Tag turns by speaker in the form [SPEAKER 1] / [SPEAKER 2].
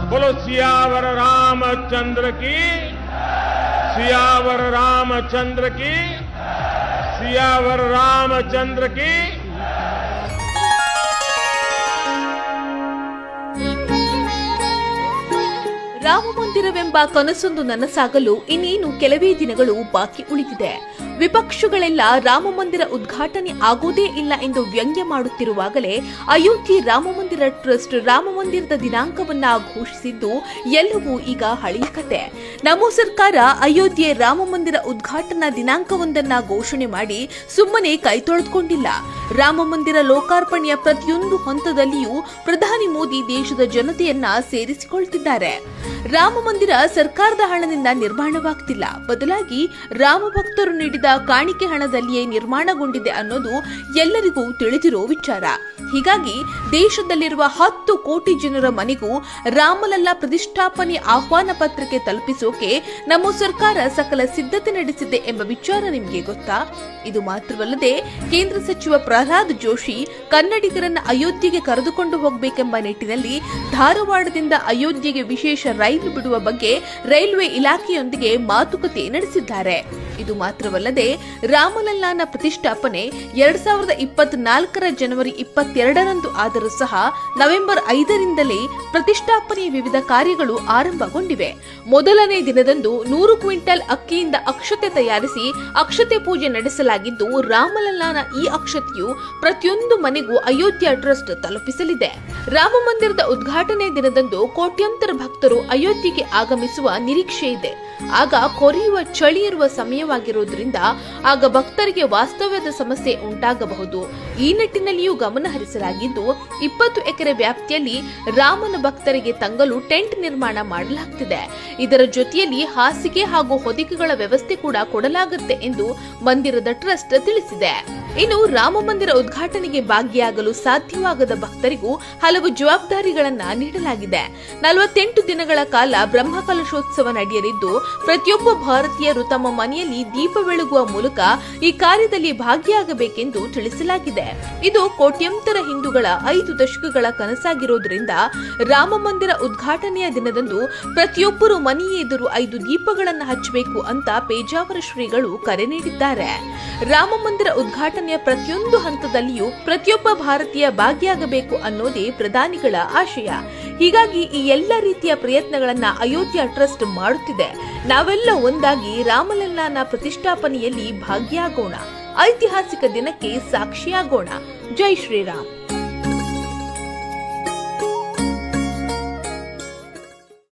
[SPEAKER 1] बोलो सियावर रामचंद्र की सियावर रामचंद्र की सियावर रामचंद्र की
[SPEAKER 2] ರಾಮ ಮಂದಿರವೆಂಬ ಕನಸೊಂದು ನನಸಾಗಲು ಇನ್ನೇನು ಕೆಲವೇ ದಿನಗಳು ಬಾಕಿ ಉಳಿದಿದೆ ವಿಪಕ್ಷಗಳೆಲ್ಲ ರಾಮ ಮಂದಿರ ಉದ್ಘಾಟನೆ ಆಗೋದೇ ಇಲ್ಲ ಎಂದು ವ್ಯಂಗ್ಯ ಮಾಡುತ್ತಿರುವಾಗಲೇ ಅಯೋಧ್ಯೆ ರಾಮ ಮಂದಿರ ಟ್ರಸ್ಟ್ ರಾಮ ಮಂದಿರದ ದಿನಾಂಕವನ್ನ ಘೋಷಿಸಿದ್ದು ಎಲ್ಲವೂ ಈಗ ಹಳೆಯ ಕತೆ ನಮ್ಮ ಸರ್ಕಾರ ಅಯೋಧ್ಯೆ ರಾಮ ಮಂದಿರ ಉದ್ಘಾಟನಾ ದಿನಾಂಕವೊಂದನ್ನ ಘೋಷಣೆ ಮಾಡಿ ಸುಮ್ಮನೆ ಕೈ ತೊಳೆದುಕೊಂಡಿಲ್ಲ ರಾಮ ಮಂದಿರ ಲೋಕಾರ್ಪಣೆಯ ಪ್ರತಿಯೊಂದು ಹಂತದಲ್ಲಿಯೂ ಪ್ರಧಾನಿ ಮೋದಿ ದೇಶದ ಜನತೆಯನ್ನ ಸೇರಿಸಿಕೊಳ್ತಿದ್ದಾರೆ ರಾಮ ಮಂದಿರ ಸರ್ಕಾರದ ಹಣದಿಂದ ನಿರ್ಮಾಣವಾಗ್ತಿಲ್ಲ ಬದಲಾಗಿ ರಾಮ ಭಕ್ತರು ನೀಡಿದ ಕಾಣಿಕೆ ಹಣದಲ್ಲಿಯೇ ನಿರ್ಮಾಣಗೊಂಡಿದೆ ಅನ್ನೋದು ಎಲ್ಲರಿಗೂ ತಿಳಿದಿರೋ ವಿಚಾರ ಹೀಗಾಗಿ ದೇಶದಲ್ಲಿರುವ ಹತ್ತು ಕೋಟಿ ಜನರ ಮನೆಗೂ ರಾಮಲಲ್ಲಾ ಪ್ರತಿಷ್ಠಾಪನೆ ಆಹ್ವಾನ ಪತ್ರಿಕೆ ತಲುಪಿಸೋಕೆ ನಮ್ಮ ಸರ್ಕಾರ ಸಕಲ ಸಿದ್ಧತೆ ನಡೆಸಿದೆ ಎಂಬ ವಿಚಾರ ನಿಮಗೆ ಗೊತ್ತಾ ಇದು ಮಾತ್ರವಲ್ಲದೆ ಕೇಂದ್ರ ಸಚಿವ ಪ್ರಹ್ಲಾದ್ ಜೋಶಿ ಕನ್ನಡಿಗರನ್ನ ಅಯೋಧ್ಯೆಗೆ ಕರೆದುಕೊಂಡು ಹೋಗಬೇಕೆಂಬ ನಿಟ್ಟಿನಲ್ಲಿ ಧಾರವಾಡದಿಂದ ಅಯೋಧ್ಯೆಗೆ ವಿಶೇಷ ರೈಲು ಬಿಡುವ ಬಗ್ಗೆ ರೈಲ್ವೆ ಇಲಾಖೆಯೊಂದಿಗೆ ಮಾತುಕತೆ ನಡೆಸಿದ್ದಾರೆ ಇದು ಮಾತ್ರವಲ್ಲದೆ ರಾಮಲಲ್ಲಾನ ಪ್ರತಿಷ್ಠಾಪನೆ ಎರಡ್ ಸಾವಿರದ ಇಪ್ಪತ್ನಾಲ್ಕರ ಜನವರಿ ಇಪ್ಪತ್ತೆರಡರಂದು ಆದರೂ ಸಹ ನವೆಂಬರ್ ಐದರಿಂದಲೇ ಪ್ರತಿಷ್ಠಾಪನೆಯ ವಿವಿಧ ಕಾರ್ಯಗಳು ಆರಂಭಗೊಂಡಿವೆ ಮೊದಲನೇ ದಿನದಂದು ನೂರು ಕ್ವಿಂಟಲ್ ಅಕ್ಕಿಯಿಂದ ಅಕ್ಷತೆ ತಯಾರಿಸಿ ಅಕ್ಷತೆ ಪೂಜೆ ನಡೆಸಲಾಗಿದ್ದು ರಾಮಲಲ್ಲಾನ ಈ ಅಕ್ಷತೆಯು ಪ್ರತಿಯೊಂದು ಮನೆಗೂ ಅಯೋಧ್ಯ ಟ್ರಸ್ಟ್ ತಲುಪಿಸಲಿದೆ ರಾಮ ಮಂದಿರದ ಉದ್ಘಾಟನೆ ದಿನದಂದು ಕೋಟ್ಯಂತರ ಭಕ್ತರು ಅಯೋಧ್ಯೆಗೆ ಆಗಮಿಸುವ ನಿರೀಕ್ಷೆ ಇದೆ ಆಗ ಕೊರೆಯುವ ಚಳಿ ಇರುವ ಸಮಯವಾಗಿರುವುದರಿಂದ ಆಗ ಭಕ್ತರಿಗೆ ವಾಸ್ತವ್ಯದ ಸಮಸ್ಯೆ ಉಂಟಾಗಬಹುದು ಈ ನಿಟ್ಟಿನಲ್ಲಿಯೂ ಗಮನ ಹರಿಸಲಾಗಿದ್ದು ಇಪ್ಪತ್ತು ಎಕರೆ ವ್ಯಾಪ್ತಿಯಲ್ಲಿ ರಾಮನ ಭಕ್ತರಿಗೆ ತಂಗಲು ಟೆಂಟ್ ನಿರ್ಮಾಣ ಮಾಡಲಾಗ್ತಿದೆ ಇದರ ಜೊತೆಯಲ್ಲಿ ಹಾಸಿಗೆ ಹಾಗೂ ಹೊದಿಕೆಗಳ ವ್ಯವಸ್ಥೆ ಕೂಡ ಕೊಡಲಾಗುತ್ತೆ ಎಂದು ಮಂದಿರದ ಟ್ರಸ್ಟ್ ತಿಳಿಸಿದೆ ಇನ್ನು ರಾಮ ಮಂದಿರ ಉದ್ಘಾಟನೆಗೆ ಭಾಗಿಯಾಗಲು ಸಾಧ್ಯವಾಗದ ಭಕ್ತರಿಗೂ ಹಲವು ಜವಾಬ್ದಾರಿಗಳನ್ನ ನೀಡಲಾಗಿದೆ ನಲವತ್ತೆಂಟು ದಿನಗಳ ಕಾಲ ಬ್ರಹ್ಮಕಲಶೋತ್ಸವ ನಡೆಯಲಿದ್ದು ಪ್ರತಿಯೊಬ್ಬ ಭಾರತೀಯರು ತಮ್ಮ ಮನೆಯಲ್ಲಿ ದೀಪ ಬೆಳಗುವ ಮೂಲಕ ಈ ಕಾರ್ಯದಲ್ಲಿ ಭಾಗಿಯಾಗಬೇಕೆಂದು ತಿಳಿಸಲಾಗಿದೆ ಇದು ಕೋಟ್ಯಂತರ ಹಿಂದೂಗಳ ಐದು ದಶಕಗಳ ಕನಸಾಗಿರೋದ್ರಿಂದ ರಾಮ ಮಂದಿರ ಉದ್ಘಾಟನೆಯ ದಿನದಂದು ಪ್ರತಿಯೊಬ್ಬರು ಮನೆಯ ಎದುರು ಐದು ದೀಪಗಳನ್ನು ಹಚ್ಚಬೇಕು ಅಂತ ಪೇಜಾವರ ಶ್ರೀಗಳು ಕರೆ ನೀಡಿದ್ದಾರೆ ರಾಮ ಮಂದಿರ ಉದ್ಘಾಟನೆಯ ಪ್ರತಿಯೊಂದು ಹಂತದಲ್ಲಿಯೂ ಪ್ರತಿಯೊಬ್ಬ ಭಾರತೀಯ ಭಾಗಿಯಾಗಬೇಕು ಅನ್ನೋದೇ ಪ್ರಧಾನಿಗಳ ಆಶಯ ಹೀಗಾಗಿ ಈ ಎಲ್ಲ ರೀತಿಯ ಪ್ರಯತ್ನಗಳನ್ನ ಅಯೋಧ್ಯ ಟ್ರಸ್ಟ್ ಮಾಡುತ್ತಿದೆ ನಾವೆಲ್ಲ ಒಂದಾಗಿ ರಾಮಲಲ್ಲಾನ ಪ್ರತಿಷ್ಠಾಪನೆಯಲ್ಲಿ ಭಾಗಿಯಾಗೋಣ ಐತಿಹಾಸಿಕ ದಿನಕ್ಕೆ ಸಾಕ್ಷಿಯಾಗೋಣ ಜೈ ಶ್ರೀರಾಮ್